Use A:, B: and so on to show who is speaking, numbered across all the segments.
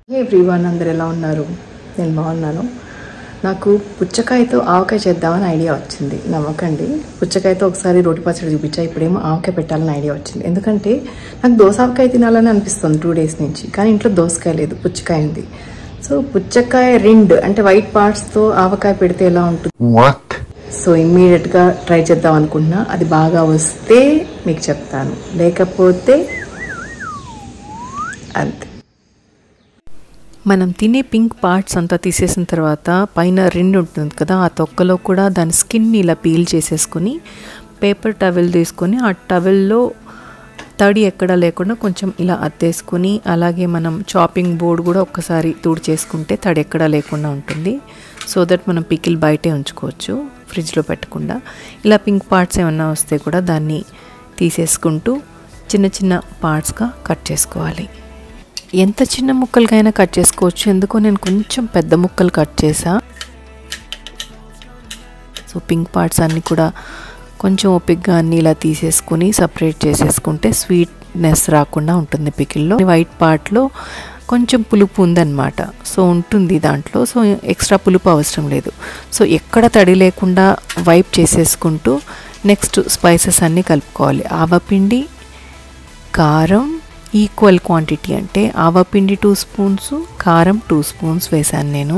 A: హే everyone అందరు ఎలా ఉన్నారు నేను బాగున్నాను నాకు పుచ్చకాయతో ఆవకాయ చేద్దామని ఐడియా వచ్చింది నమ్మకండి పుచ్చకాయతో ఒకసారి రోటి పచ్చడి చూపించా ఇప్పుడేమో ఆవకాయ పెట్టాలని ఐడియా వచ్చింది ఎందుకంటే నాకు దోసావకాయ తినాలని అనిపిస్తుంది టూ డేస్ నుంచి కానీ ఇంట్లో దోసకాయ లేదు పుచ్చకాయ ఉంది సో పుచ్చకాయ రిండ్ అంటే వైట్ పార్ట్స్తో ఆవకాయ పెడితే ఎలా ఉంటుంది
B: What?
A: సో ఇమ్మీడియట్గా ట్రై చేద్దాం అనుకుంటున్నా అది బాగా వస్తే మీకు చెప్తాను లేకపోతే అంతే మనం తినే పింక్ పార్ట్స్ అంతా తీసేసిన తర్వాత పైన రెండు ఉంటుంది కదా ఆ తొక్కలో కూడా దాని స్కిన్ ఇలా పీల్ చేసేసుకుని పేపర్ టవెల్ తీసుకొని ఆ టవెల్లో తడి ఎక్కడ లేకుండా కొంచెం ఇలా అత్తేసుకుని అలాగే మనం చాపింగ్ బోర్డ్ కూడా ఒక్కసారి తుడిచేసుకుంటే తడి ఎక్కడా లేకుండా ఉంటుంది సో దట్ మనం పికిల్ బయటే ఉంచుకోవచ్చు ఫ్రిడ్జ్లో పెట్టకుండా ఇలా పింక్ పార్ట్స్ ఏమన్నా వస్తే కూడా దాన్ని తీసేసుకుంటూ చిన్న చిన్న పార్ట్స్గా కట్ చేసుకోవాలి ఎంత చిన్న ముక్కలకైనా కట్ చేసుకోవచ్చు ఎందుకో నేను కొంచెం పెద్ద ముక్కలు కట్ చేసా సో పింక్ పార్ట్స్ అన్నీ కూడా కొంచెం ఓపిక్గా అన్నీ ఇలా తీసేసుకుని సపరేట్ చేసేసుకుంటే స్వీట్నెస్ రాకుండా ఉంటుంది పికిల్లో వైట్ పార్ట్లో కొంచెం పులుపు ఉందన్నమాట సో ఉంటుంది దాంట్లో సో ఎక్స్ట్రా పులుపు అవసరం లేదు సో ఎక్కడ తడి లేకుండా వైప్ చేసేసుకుంటూ నెక్స్ట్ స్పైసెస్ అన్నీ కలుపుకోవాలి ఆవపిండి కారం ఈక్వల్ క్వాంటిటీ అంటే ఆవపిండి టూ స్పూన్స్ కారం టూ స్పూన్స్ వేశాను నేను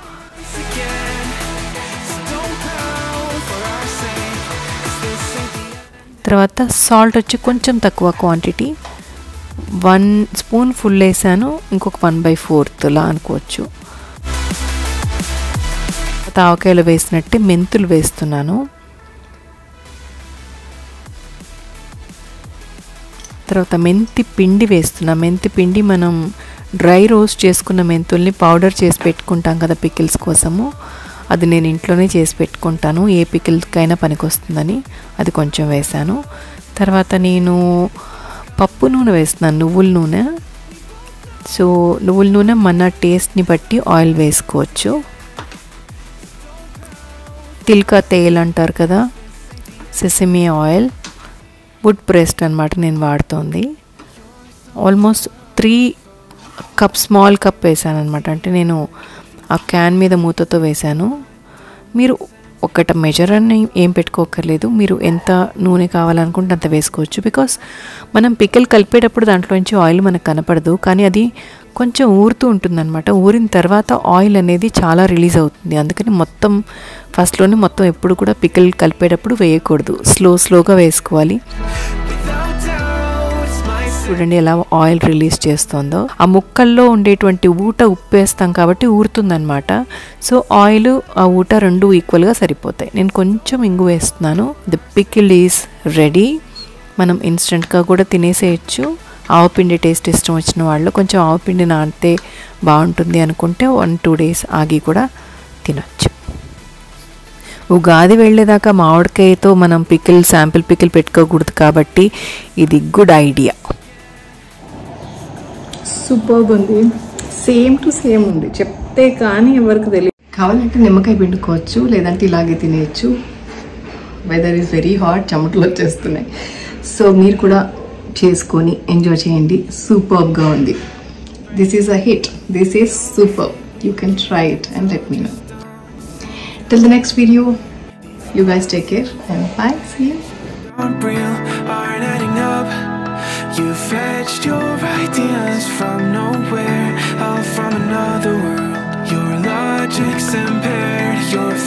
A: తర్వాత సాల్ట్ వచ్చి కొంచెం తక్కువ క్వాంటిటీ వన్ స్పూన్ ఫుల్ వేసాను ఇంకొక వన్ బై ఫోర్త్లా అనుకోవచ్చు తావకాయలు వేసినట్టే మెంతులు వేస్తున్నాను తర్వాత మెంతి పిండి వేస్తున్నా మెంతి పిండి మనం డ్రై రోస్ట్ చేసుకున్న మెంతుల్ని పౌడర్ చేసి పెట్టుకుంటాం కదా పికిల్స్ కోసము అది నేను ఇంట్లోనే చేసి పెట్టుకుంటాను ఏ పికిల్కైనా పనికొస్తుందని అది కొంచెం వేసాను తర్వాత నేను పప్పు నూనె వేస్తున్నాను నువ్వుల నూనె సో నువ్వుల నూనె మన టేస్ట్ని బట్టి ఆయిల్ వేసుకోవచ్చు తిల్కా తేల్ అంటారు కదా సెసమి ఆయిల్ వుడ్ ప్రెస్డ్ అనమాట నేను వాడుతోంది almost three cup small cup వేసాను అనమాట అంటే నేను ఆ క్యాన్ మీద మూతతో వేశాను మీరు ఒకట మెజర్ అని ఏం పెట్టుకోకర్లేదు మీరు ఎంత నూనె కావాలనుకుంటే అంత వేసుకోవచ్చు బికాస్ మనం పిక్కలు కలిపేటప్పుడు దాంట్లోంచి ఆయిల్ మనకు కనపడదు కానీ అది కొంచెం ఊరుతూ ఉంటుందన్నమాట ఊరిన తర్వాత ఆయిల్ అనేది చాలా రిలీజ్ అవుతుంది అందుకని మొత్తం ఫస్ట్లోనే మొత్తం ఎప్పుడు కూడా పిక్కలు కలిపేటప్పుడు వేయకూడదు స్లో స్లోగా వేసుకోవాలి చూడండి ఎలా ఆయిల్ రిలీజ్ చేస్తుందో ఆ ముక్కల్లో ఉండేటువంటి ఊట ఉప్పేస్తాం కాబట్టి ఊరుతుందనమాట సో ఆయిల్ ఆ ఊట రెండు ఈక్వల్గా సరిపోతాయి నేను కొంచెం ఇంగు వేస్తున్నాను ది పికిల్ ఈజ్ రెడీ మనం ఇన్స్టెంట్గా కూడా తినేసేయచ్చు ఆవపిండి టేస్ట్ ఇష్టం వచ్చిన వాళ్ళు కొంచెం ఆవపిండి నానితే బాగుంటుంది అనుకుంటే వన్ టూ డేస్ ఆగి కూడా తినొచ్చు ఉగాది వెళ్ళేదాకా మామిడికాయతో మనం పికిల్ శాంపిల్ పికిల్ పెట్టుకోకూడదు కాబట్టి ఇది గుడ్ ఐడియా
C: సూపర్గా ఉంది సేమ్ టు సేమ్ ఉంది చెప్తే కానీ ఎవరికి తెలియదు
A: కావాలంటే నిమ్మకాయ పిండుకోవచ్చు లేదంటే ఇలాగే తినేయచ్చు వెదర్ ఈజ్ వెరీ హాట్ చెమటలు వచ్చేస్తున్నాయి సో మీరు కూడా చేసుకొని ఎంజాయ్ చేయండి సూపర్గా ఉంది this is a hit this is super you can try it and let me know till the next video you guys take care and bye see you
D: aren't real, aren't adding up. You fetched your ideas from nowhere, all from another world. Your logic's impaired, your